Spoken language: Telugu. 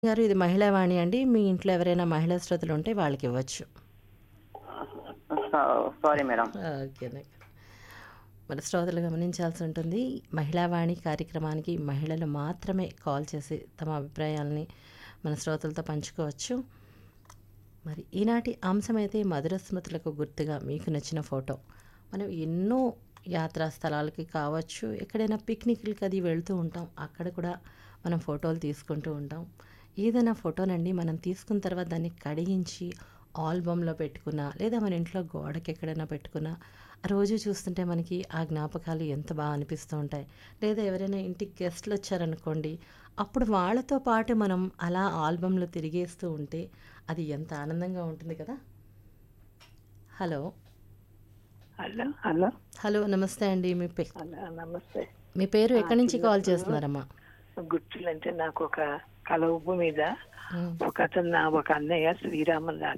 గారు ఇది మహిళా వాణి అండి. మీ ఇంట్లో ఎవరైనా మహిళా శ్రోతలుంటే వాళ్ళకివ్వచ్చు. సా సారీ మేడం. ఓకేనే. మన శ్రోతలు గమనించాల్సి ఉంటుంది. మహిళా వాణి కార్యక్రమానికి మహిళలు మాత్రమే కాల్ చేసి తమ అభిప్రాయాల్ని మన శ్రోతలతో పంచుకోవచ్చు. మరి ఈనాటి అంశమైతే మధుర స్మృతులకు గుర్తుగా మీకు నచ్చిన ఫోటో. మనం ఎన్నో యాత్రా స్థలాలకి కావచ్చు, ఎక్కడైనా పిక్నిక్‌లకి అది వెళ్తూ ఉంటాం. అక్కడ కూడా మనం ఫోటోలు తీసుకుంటూ ఉంటాం. ఏదైనా ఫోటోనండి మనం తీసుకున్న తర్వాత దాన్ని కడిగించి ఆల్బమ్‌లో పెట్టుకున్నా, లేదా మన ఇంట్లో గోడకి ఎక్కడైనా పెట్టుకున్నా, రోజు చూస్తుంటే మనకి ఆ జ్ఞాపకాలు ఎంత బా అనిపిస్తూ ఉంటాయి. లేదా ఎవరైనా ఇంటికి గెస్ట్‌లొచ్చారనుకోండి, అప్పుడు వాళ్ళతో పాటు మనం అలా ఆల్బమ్‌లో తిరిగేస్తూ ఉంటే అది ఎంత ఆనందంగా ఉంటుంది కదా! హలో! Hello hello hello! నమస్తే అండి. మీ పే హలో నమస్తే మీ పేరు ఆ, ఎక్కడి నుంచి కాల్ చిన్నప్పుడు చేస్తున్నారమ్మా? గుర్తులంటే నాకు ఒక కల ఉప్పు మీద హ్మ్. ఒక అతను నా ఒక అన్నయ్య శ్రీరామన్